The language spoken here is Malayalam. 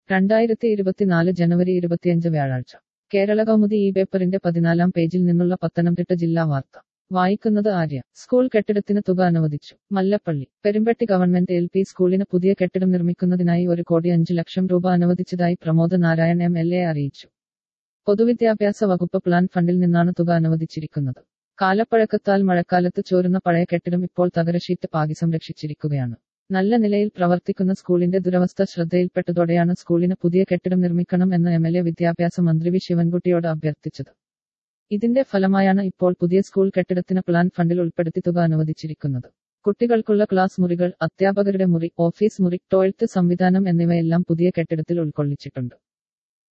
രണ്ടായിരത്തി ഇരുപത്തിനാല് ജനുവരി ഇരുപത്തിയഞ്ച് വ്യാഴാഴ്ച കേരള കൗമുദി ഈ പേപ്പറിന്റെ പതിനാലാം പേജിൽ നിന്നുള്ള പത്തനംതിട്ട ജില്ലാ വാർത്ത വായിക്കുന്നത് ആര്യ സ്കൂൾ കെട്ടിടത്തിന് തുക അനുവദിച്ചു Mallappally Perumpatti government L P സ്കൂളിന് പുതിയ കെട്ടിടം നിർമ്മിക്കുന്നതിനായി ഒരു കോടി അഞ്ച് ലക്ഷം രൂപ അനുവദിച്ചതായി Pramod Narayan M L A അറിയിച്ചു പൊതുവിദ്യാഭ്യാസ വകുപ്പ് പ്ലാൻ ഫണ്ടിൽ നിന്നാണ് തുക അനുവദിച്ചിരിക്കുന്നത് കാലപ്പഴക്കത്താൽ മഴക്കാലത്ത് ചോരുന്ന പഴയ കെട്ടിടം ഇപ്പോൾ തകരഷീറ്റ് പാകി സംരക്ഷിച്ചിരിക്കുകയാണ് നല്ല നിലയിൽ പ്രവർത്തിക്കുന്ന സ്കൂളിന്റെ ദുരവസ്ഥ ശ്രദ്ധയിൽപ്പെട്ടതോടെയാണ് സ്കൂളിന് പുതിയ കെട്ടിടം നിർമ്മിക്കണം എന്ന് എം എൽ എ വിദ്യാഭ്യാസ മന്ത്രി വി ശിവൻകുട്ടിയോട് അഭ്യർത്ഥിച്ചത് ഇതിന്റെ ഫലമായാണ് ഇപ്പോൾ പുതിയ സ്കൂൾ കെട്ടിടത്തിന് പ്ലാൻ ഫണ്ടിൽ ഉൾപ്പെടുത്തി തുക അനുവദിച്ചിരിക്കുന്നത് കുട്ടികൾക്കുള്ള ക്ലാസ് മുറികൾ അധ്യാപകരുടെ മുറി ഓഫീസ് മുറി ടോയ്ലറ്റ് സംവിധാനം എന്നിവയെല്ലാം പുതിയ കെട്ടിടത്തിൽ ഉൾക്കൊള്ളിച്ചിട്ടുണ്ട്